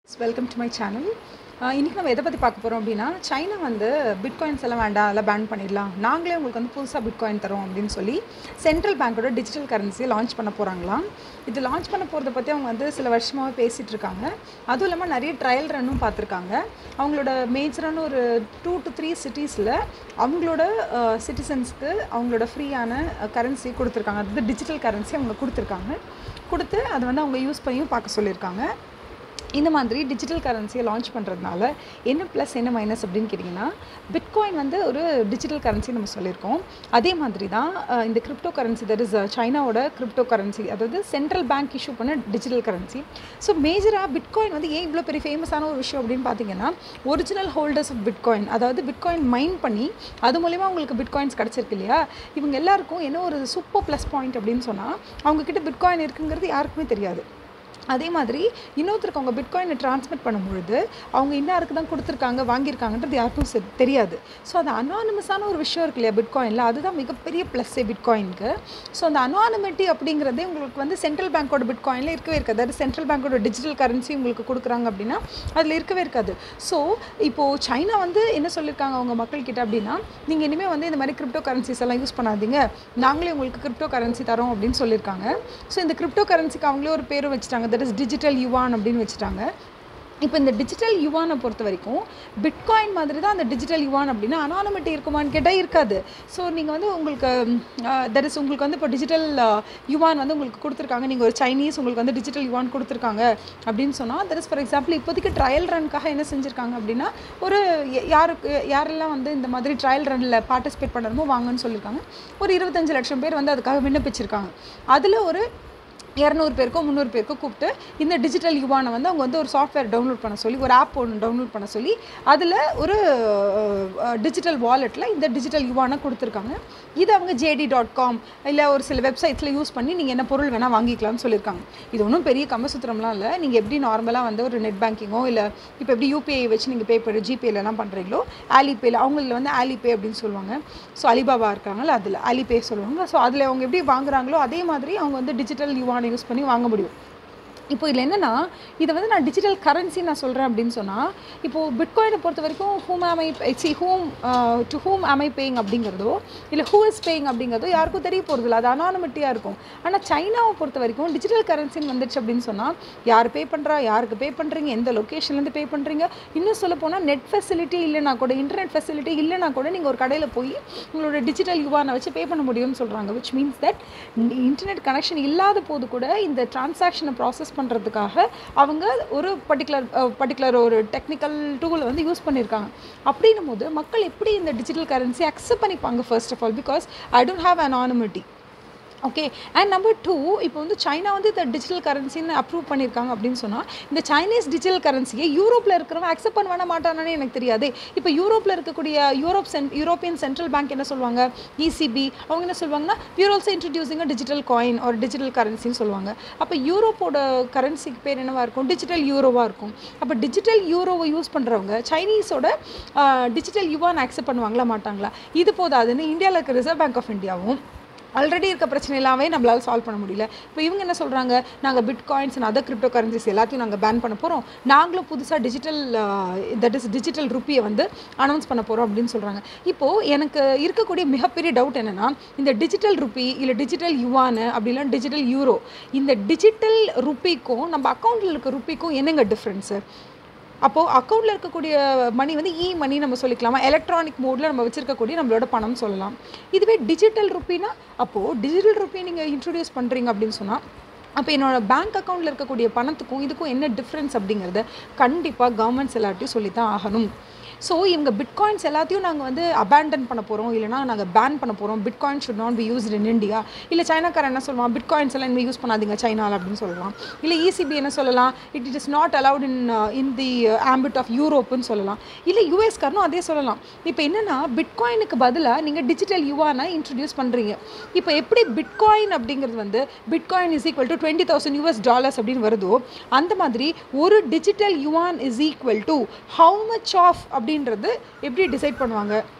Welcome to my channel இன்றைக்கி நம்ம எதை பற்றி பார்க்க போகிறோம் அப்படின்னா சைனா வந்து பிட்காயின்ஸ் எல்லாம் வேண்டாம் அதெல்லாம் பேன் பண்ணிடலாம் நாங்களே உங்களுக்கு வந்து புதுசாக பிட்காயின் தரோம் அப்படின்னு சொல்லி சென்ட்ரல் பேங்க்கோட டிஜிட்டல் கரன்சியை லான்ச் பண்ண போகிறாங்களாம் இது லான்ச் பண்ண போகிறத பற்றி அவங்க வந்து சில வருஷமாகவே பேசிகிட்டு இருக்காங்க அதுவும் இல்லாமல் நிறைய ட்ரையல் ரன்னும் பார்த்துருக்காங்க அவங்களோட மேஜரான ஒரு டூ டு த்ரீ சிட்டிஸில் அவங்களோட சிட்டிசன்ஸ்க்கு அவங்களோட ஃப்ரீயான கரன்சி கொடுத்துருக்காங்க அதாவது டிஜிட்டல் கரன்சி அவங்க கொடுத்துருக்காங்க கொடுத்து அதை வந்து அவங்க யூஸ் பண்ணியும் பார்க்க சொல்லியிருக்காங்க இந்த மாதிரி டிஜிட்டல் கரன்சியை லான்ச் பண்ணுறதுனால என்ன ப்ளஸ் என்ன மைனஸ் அப்படின்னு கேட்டிங்கன்னா பிட்காயின் வந்து ஒரு டிஜிட்டல் கரன்சி நம்ம சொல்லியிருக்கோம் அதே மாதிரி தான் அஹ், இந்த கிரிப்டோ கரன்சி தட் இஸ் சைனாவோட கிரிப்டோ கரன்சி அதாவது சென்ட்ரல் பேங்க் இஷ்யூ பண்ண டிஜிட்டல் கரன்சி ஸோ மேஜராக பிட்காயின் வந்து ஏன் இவ்வளோ பெரிய ஃபேமஸான ஒரு விஷயம் அப்படின்னு பார்த்தீங்கன்னா ஒரிஜினல் ஹோல்டர்ஸ் ஆஃப் பிட்காயின் அதாவது பிட்காயின் மைன் பண்ணி அது மூலயமா உங்களுக்கு பிட்காயின்ஸ் கிடச்சிருக்கு இல்லையா இவங்க எல்லாருக்கும் என்ன ஒரு சூப்பர் ப்ளஸ் பாயிண்ட் அப்படின்னு சொன்னால் அவங்கக்கிட்ட பிட்காயின் இருக்குங்கிறது யாருக்குமே தெரியாது அதே மாதிரி இன்னொருத்தருக்கு அவங்க பிட்காயினை ட்ரான்ஸ்மிட் பண்ணும்பொழுது அவங்க இன்னாருக்கு தான் கொடுத்துருக்காங்க வாங்கியிருக்காங்கன்றது யாருக்கும் செ- தெரியாது ஸோ அது அனானிமஸான ஒரு விஷயம் இருக்கு இல்லையா பிட்காயினில் அதுதான் மிகப்பெரிய ப்ளஸ்ஸே பிட்காயினுக்கு ஸோ அந்த அனானிமிட்டி அப்படிங்கிறதே உங்களுக்கு வந்து சென்ட்ரல் பேங்க்கோட பிட்காயினில் இருக்கவே இருக்காது அதாவது சென்ட்ரல் பேங்க்கோட டிஜிட்டல் கரன்சி உங்களுக்கு கொடுக்குறாங்க அப்படின்னா அதில் இருக்கவே இருக்காது ஸோ இப்போது சைனா வந்து என்ன சொல்லியிருக்காங்க அவங்க மக்கள்கிட்ட அப்படின்னா நீங்கள் இனிமேல் வந்து இந்த மாதிரி கிரிப்டோ கரன்சிஸ் எல்லாம் யூஸ் பண்ணாதீங்க நாங்களே உங்களுக்கு கிரிப்டோ கரன்சி தரோம் அப்படின்னு சொல்லியிருக்காங்க ஸோ இந்த கிரிப்டோ கரன்சிக்கு அவங்களே ஒரு பேரும் வச்சுட்டாங்க தட் இஸ் டிஜிட்டல் யுவான் அப்படின்னு வச்சுட்டாங்க இப்போ இந்த டிஜிட்டல் யுவானை பொறுத்த வரைக்கும் பிட்காயின் மாதிரி தான் அந்த டிஜிட்டல் யுவான் அப்படின்னா அனானமிட்டி இருக்குமான்னு கேட்டால் இருக்காது ஸோ நீங்கள் வந்து உங்களுக்கு தட் இஸ் உங்களுக்கு வந்து இப்போ டிஜிட்டல் யுவான் வந்து உங்களுக்கு கொடுத்துருக்காங்க நீங்கள் ஒரு சைனீஸ் உங்களுக்கு வந்து டிஜிட்டல் யுவான் கொடுத்துருக்காங்க அப்படின்னு சொன்னால் தட் இஸ் ஃபார் எக்ஸாம்பிள் இப்போதைக்கு ட்ரையல் ரன்க்காக என்ன செஞ்சுருக்காங்க அப்படின்னா ஒரு ய- யாருக்கு யாரெல்லாம் வந்து இந்த மாதிரி ட்ரையல் ரன்னில் பார்ட்டிசிபேட் பண்ணணுமோ வாங்கன்னு சொல்லியிருக்காங்க ஒரு இருபத்தஞ்சு லட்சம் பேர் வந்து அதுக்காக விண்ணப்பிச்சிருக்காங்க அதில் ஒரு இரநூறு பேருக்கோ முந்நூறு பேருக்கோ கூப்பிட்டு இந்த டிஜிட்டல் யுவானை வந்து அவங்க வந்து ஒரு சாஃப்ட்வேர் டவுன்லோட் பண்ண சொல்லி ஒரு ஆப் ஒன்று டவுன்லோட் பண்ண சொல்லி அதில் ஒரு டிஜிட்டல் வாலெட்டில் இந்த டிஜிட்டல் யுவானை கொடுத்துருக்காங்க இது அவங்க ஜேடி டாட் காம் இல்லை ஒரு சில வெப்சைட்ஸில் யூஸ் பண்ணி நீங்கள் என்ன பொருள் வேணால் வாங்கிக்கலாம்னு சொல்லியிருக்காங்க இது ஒன்றும் பெரிய கம்பசுத்திரம்லாம் இல்லை நீங்கள் எப்படி நார்மலாக வந்து ஒரு நெட் பேங்கிங்கோ இல்லை இப்போ எப்படி யூபிஐ வச்சு நீங்கள் பே பண்ணி ஜிபேலலாம் பண்ணுறீங்களோ ஆலிபேல அவங்களில் வந்து ஆலிபே அப்படின்னு சொல்லுவாங்க ஸோ அலிபாபா இருக்காங்கல்ல அதில் ஆலிபே சொல்லுவாங்க ஸோ அதில் அவங்க எப்படி வாங்குறாங்களோ அதே மாதிரி அவங்க வந்து டிஜிட்டல் யுவானை யூஸ் பண்ணி வாங்க முடியும் இப்போ இதில் என்னென்னா இதை வந்து நான் டிஜிட்டல் கரன்சி நான் சொல்கிறேன் அப்படின்னு சொன்னால் இப்போது பிட்காயினை பொறுத்த வரைக்கும் ஹூம் ஆம் ஐ சி ஹூம் டு ஹூம் ஆம் ஐ பேயிங் அப்படிங்கிறதோ இல்லை ஹூ இஸ் பேயிங் அப்படிங்கிறதோ யாருக்கும் தெரிய போகிறதில்ல அது அனானமிட்டியாக இருக்கும் ஆனால் சைனாவை பொறுத்த வரைக்கும் டிஜிட்டல் கரன்சின்னு வந்துச்சு அப்படின்னு சொன்னால் யார் பே பண்ணுறா யாருக்கு பே பண்ணுறீங்க எந்த லொக்கேஷன்லேருந்து பே பண்ணுறீங்க இன்னும் சொல்ல போனால் நெட் ஃபெசிலிட்டி இல்லைனா கூட இன்டர்நெட் ஃபெசிலிட்டி இல்லைனா கூட நீங்கள் ஒரு கடையில் போய் உங்களோட டிஜிட்டல் யுவானை வச்சு பே பண்ண முடியும்னு சொல்கிறாங்க which means that internet connection இல்லாத போது கூட இந்த டிரான்சாக்ஷனை ப்ராசஸ் பண்ணுறதுக்காக அவங்க ஒரு பர்டிகுலர் பர்டிகுலர் ஒரு டெக்னிக்கல் டூல் வந்து யூஸ் பண்ணியிருக்காங்க அப்படின்னும் போது மக்கள் எப்படி இந்த டிஜிட்டல் கரன்சி அக்செப்ட் பண்ணிப்பாங்க first of all because I don't have anonymity okay and number two இப்போ வந்து சைனா வந்து இந்த டிஜிட்டல் கரன்சின்னு அப்ரூவ் பண்ணியிருக்காங்க அப்படின்னு சொன்னால் இந்த சைனீஸ் டிஜிட்டல் கரன்சியை யூரோப்பில் இருக்கிறவங்க அக்செப்ட் பண்ண வேண மாட்டானே எனக்கு தெரியாது இப்போ யூரோப்பில் இருக்கக்கூடிய யூரோப் சென் யூரோப்பியன் சென்ட்ரல் பேங்க் என்ன சொல்லுவாங்க இசிபி அவங்க என்ன சொல்லுவாங்கன்னா we're also introducing digital coin ஒரு டிஜிட்டல் கரன்சின்னு சொல்லுவாங்க அப்போ யூரோப்போட கரன்சிக்கு பேர் என்னவா இருக்கும் டிஜிட்டல் யூரோவாக இருக்கும் அப்போ டிஜிட்டல் யூரோவை யூஸ் பண்ணுறவங்க சைனீஸோட டிஜிட்டல் யுவான் அக்செப்ட் பண்ணுவாங்களா மாட்டாங்களா இது போதாதுன்னு இந்தியாவில் இருக்க ரிசர்வ் பேங்க் ஆஃப் இந்தியாவும் ஆல்ரெடி இருக்க பிரச்சனை எல்லாமே நம்மளால சால்வ் பண்ண முடியல இப்போ இவங்க என்ன சொல்கிறாங்க நாங்கள் bitcoins and other crypto currencies எல்லாத்தையும் நாங்கள் பேன் பண்ண போகிறோம் நாங்களும் புதுசாக டிஜிட்டல் தட் இஸ் டிஜிட்டல் ருப்பியை வந்து அனௌன்ஸ் பண்ண போகிறோம் அப்படின்னு சொல்கிறாங்க இப்போது எனக்கு இருக்கக்கூடிய மிகப்பெரிய டவுட் என்னென்னா இந்த டிஜிட்டல் ருப்பி இல்லை டிஜிட்டல் யுவானு அப்படி இல்லைன்னா டிஜிட்டல் யூரோ இந்த டிஜிட்டல் ருப்பிக்கும் நம்ம அக்கௌண்ட்டில் இருக்க ருப்பிக்கும் என்னங்க டிஃப்ரென்ஸு அப்போது அக்கௌண்ட்டில் இருக்கக்கூடிய மணி வந்து இ மணி நம்ம சொல்லிக்கலாமா எலக்ட்ரானிக் மோடில் நம்ம வச்சுருக்கக்கூடிய நம்மளோட பணம் சொல்லலாம் இதுவே டிஜிட்டல் ருப்பினா அப்போது டிஜிட்டல் ருப்பி நீங்கள் இன்ட்ரடியூஸ் பண்ணுறீங்க அப்படின்னு சொன்னால் அப்போ என்னோட பேங்க் அக்கௌண்ட்டில் இருக்கக்கூடிய பணத்துக்கும் இதுக்கும் என்ன டிஃப்ரென்ஸ் அப்படிங்கிறத கண்டிப்பாக கவர்மெண்ட்ஸ் எல்லார்ட்டையும் சொல்லி தான் ஆகணும் ஸோ இவங்க பிட்காயின்ஸ் எல்லாத்தையும் நாங்கள் வந்து அபேண்டன் பண்ண போகிறோம் இல்லைனா நாங்கள் பேன் பண்ண போகிறோம் bitcoin should not be used in India இல்லை சைனாக்காரன் என்ன சொல்லுவான் பிட்காயின்ஸ் எல்லாம் இனிமேல் யூஸ் பண்ணாதீங்க சைனாவில் அப்படின்னு சொல்லலாம் இல்லை இசிபி என்ன சொல்லலாம் it it is not allowed in in the ambit of யூரோப்புன்னு சொல்லலாம் இல்லை யூஎஸ்காரனும் அதே சொல்லலாம் இப்போ என்னென்னா பிட்காயினுக்கு பதிலாக நீங்கள் டிஜிட்டல் யுவானை இன்ட்ரடியூஸ் பண்ணுறீங்க இப்போ எப்படி பிட்காயின் அப்படிங்கிறது வந்து bitcoin is equal to twenty thousand US dollars அப்படின்னு வருதோ அந்த மாதிரி ஒரு digital yuan is equal to how much of அப்படின்றது எப்படி டிசைட் பண்ணுவாங்க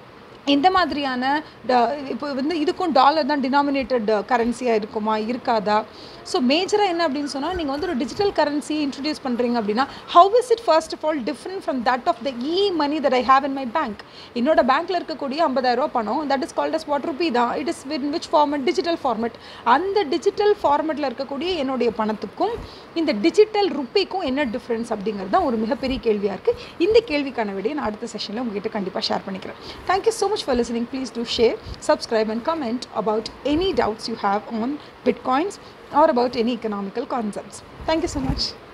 இந்த மாதிரியான ட- இப்போ வந்து இதுக்கும் டாலர் தான் டினாமினேட்டட் கரன்சியாக இருக்குமா இருக்காதா ஸோ மேஜராக என்ன அப்படின்னு சொன்னால் நீங்கள் வந்து ஒரு டிஜிட்டல் கரன்சி இன்ட்ரடியூஸ் பண்ணுறீங்க அப்படின்னா how is it first of all different from that of the e money that I have in my bank என்னோட பேங்க்கில் இருக்கக்கூடிய 50000 ரூபாய் பணம் that is called as what rupee தான் it is in which format digital format அந்த digital ஃபார்மட்டில் இருக்கக்கூடிய என்னுடைய பணத்துக்கும் இந்த டிஜிட்டல் ருப்பிக்கும் என்ன டிஃப்ரென்ஸ் அப்படிங்கிறது தான் ஒரு மிகப்பெரிய கேள்வியாக இருக்குது இந்த கேள்விக்கான விடையை நான் அடுத்த செஷனில் உங்ககிட்ட கண்டிப்பாக ஷேர் பண்ணிக்கிறேன் thank you so much for listening please do share subscribe and comment about any doubts you have on bitcoins or about any economical concepts. Thank you so much.